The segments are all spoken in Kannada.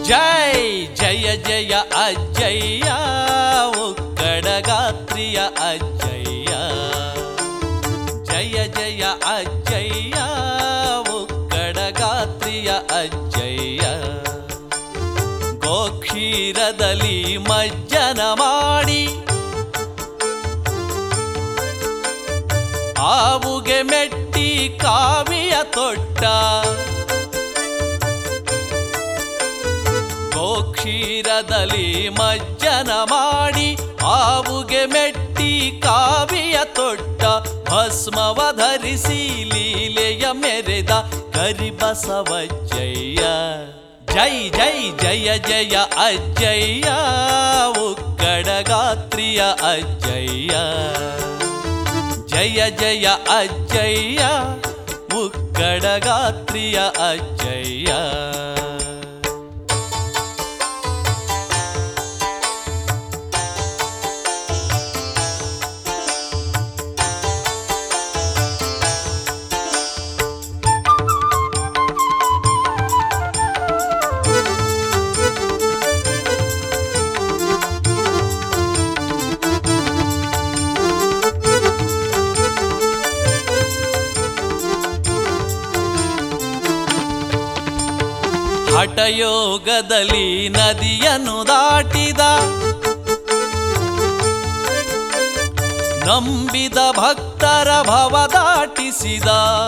జై జయ జయ అజ్జయ్య ఉక్కడగాత్రియ అజ్జయ్య జయ జయ అజ్జయ్య ఉక్కడగాత్రిಯ ಅಜ್ಜಯ್ಯ ಗೋಕ್ಷೀರದಲ್ಲಿ ಮಜ್ಜನ ಮಾಡಿ ಆವುಗೆ ಮೆಟ್ಟಿ ಕಾವಿಯ ತೊಟ್ಟ ಗೋಕ್ಷೀರದಲ್ಲಿ ಮಜ್ಜನ ಮಾಡಿ ಆವುಗೆ ಮೆಟ್ಟಿ ಕಾವಿಯ ತೊಟ್ಟ ಭಸ್ಮವ ಧರಿಸಿ ಲೀಲೆಯ ಮೆರೆದ ಕರಿಬಸವಜ್ಜಯ್ಯ ಜೈ ಜೈ ಜಯ ಜಯ ಅಜ್ಜಯ್ಯ ಉಕ್ಕಡಗಾತ್ರಿಯ ಅಜ್ಜಯ್ಯ ಜಯ ಜಯ ಅಜ್ಜಯ್ಯ ಉಕ್ಕಡಗಾತ್ರಿಯ ಅಜ್ಜಯ್ಯ ಹಠಯೋಗದಲ್ಲಿ ನದಿಯನ್ನು ದಾಟಿದ ನಂಬಿದ ಭಕ್ತರ ಭವ ದಾಟಿಸಿದ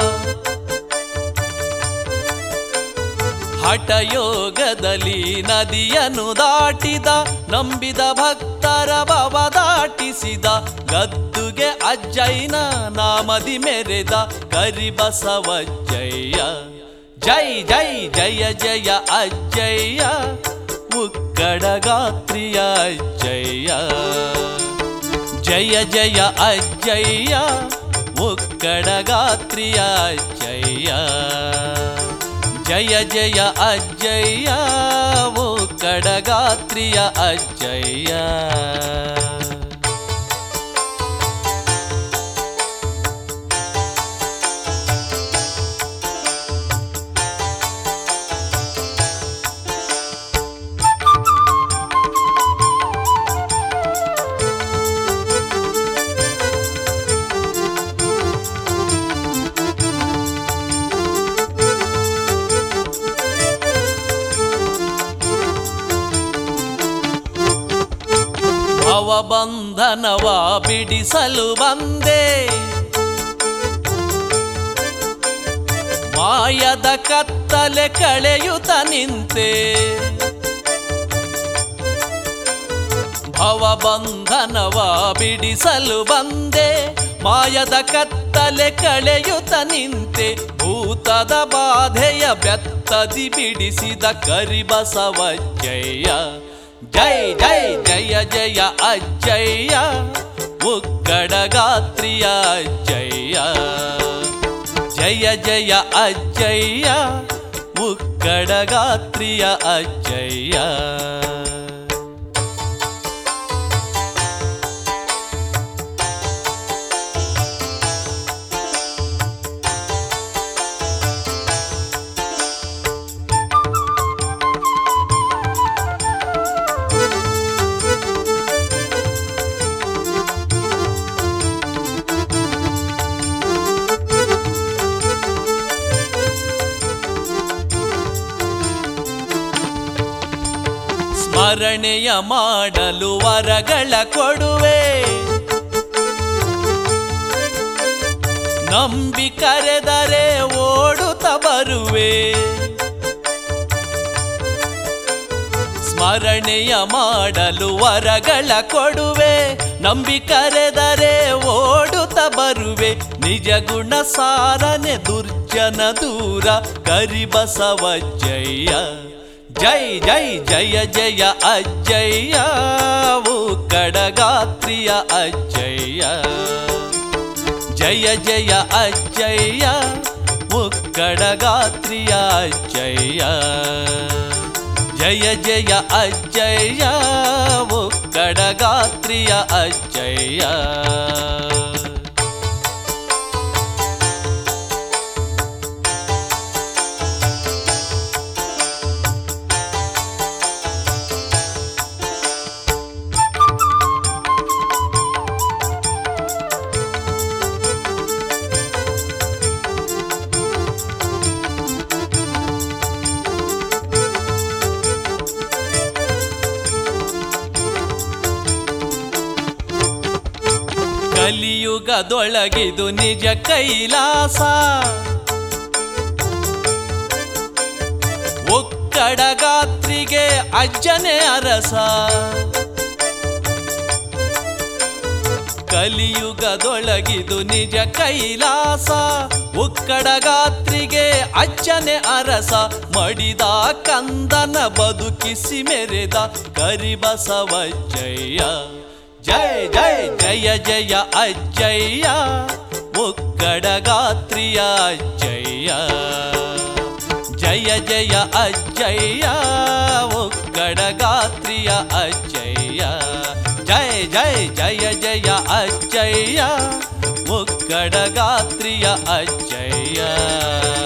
ಹಠಯೋಗದಲ್ಲಿ ನದಿಯನ್ನು ದಾಟಿದ ನಂಬಿದ ಭಕ್ತರ ಭವ ದಾಟಿಸಿದ ಗದ್ದುಗೆ ಅಜ್ಜಯ್ಯನ ನಾಮದಿ ಮೆರೆದ ಕರಿಬಸವಜ್ಜಯ್ಯ ಜೈ ಜೈ ಜಯ ಜಯ ಅಜ್ಜಯ್ಯ ಉಕ್ಕಡಗಾತ್ರಿಯ ಅಜ್ಜಯ್ಯ ಜಯ ಜಯ ಅಜ್ಜಯ್ಯ ಉಕ್ಕಡಗಾತ್ರಿಯ ಅಜ್ಜಯ್ಯ ಜಯ ಜಯ ಅಜ್ಜಯ್ಯ ಉಕ್ಕಡಗಾತ್ರಿಯ ಅಜ್ಜಯ್ಯ ಭವಬಂಧನವ ಬಿಡಿಸಲು ಬಂದೆ ಮಾಯದ ಕತ್ತಲೆ ಕಳೆಯುತ್ತ ನಿಂತೆ ಭವಬಂಧನವ ಬಿಡಿಸಲು ಬಂದೆ ಮಾಯದ ಕತ್ತಲೆ ಕಳೆಯುತ್ತ ನಿಂತೆ ಭೂತದ ಬಾಧೆಯ ಬೆತ್ತದಿ ಬಿಡಿಸಿದ ಕರಿಬಸವಜ್ಜಯ್ಯ ಜೈ ಜೈ ಜಯ ಜಯ ಅಜ್ಜಯ್ಯ ಉಕ್ಕಡಗಾತ್ರಿಯ ಅಜ್ಜಯ್ಯ ಜಯ ಜಯ ಅಜ್ಜಯ್ಯ ಉಕ್ಕಡಗಾತ್ರಿಯ ಅಜ್ಜಯ್ಯ ಸ್ಮರಣೆಯ ಮಾಡಲು ವರಗಳ ಕೊಡುವೆ ನಂಬಿ ಕರೆದರೆ ಓಡುತ್ತ ಬರುವೆ ಸ್ಮರಣೆಯ ಮಾಡಲು ವರಗಳ ಕೊಡುವೆ ನಂಬಿ ಕರೆದರೆ ಓಡುತ್ತ ಬರುವೆ ನಿಜ ಗುಣ ಸಾರನೆ ದುರ್ಜನ ದೂರ ಕರಿಬಸವಜ್ಜಯ್ಯ ಜೈ ಜೈ ಜಯ ಜಯ ಅಜ್ಜಯ್ಯ ಕಡಗಾತ್ರಿಯ ಅಜ್ಜಯ್ಯ ಜಯ ಜಯ ಅಜ್ಜಯ್ಯ ಕಡಗಾತ್ರಿಯ ಅಜ್ಜಯ್ಯ ಜಯ ಜಯ ಅಜ್ಜಯ್ಯ ಕಡಗಾತ್ರಿಯ ಅಜ್ಜಯ್ಯ ಕಲಿಯುಗದೊಳಗಿದು ನಿಜ ಕೈಲಾಸ ಒಕ್ಕಡಗಾತ್ರಿಗೆ ಅಜ್ಜನೆ ಅರಸ ಕಲಿಯುಗದೊಳಗಿದು ನಿಜ ಕೈಲಾಸ ಉಕ್ಕಡಗಾತ್ರಿಗೆ ಅಜ್ಜನೆ ಅರಸ ಮಡಿದ ಕಂದನ ಬದುಕಿಸಿ ಮೆರೆದ ಕರಿಬಸವಜ್ಜಯ್ಯ ಜಯ ಜಯ ಜಯ ಜಯ ಅಜ್ಜಯ್ಯ ಉಕ್ಕಡಗಾತ್ರಿಯ ಅಜ್ಜಯ್ಯ ಜಯ ಜಯ ಅಜ್ಜಯ್ಯ ಒಕ್ಕಡಗಾತ್ರಿಯ ಅಜ್ಜಯ್ಯ ಜಯ ಜಯ ಜಯ ಜಯ ಅಜ್ಜಯ್ಯ ಒಕ್ಕಡಗಾತ್ರಿಯ ಅಜ್ಜಯ್ಯ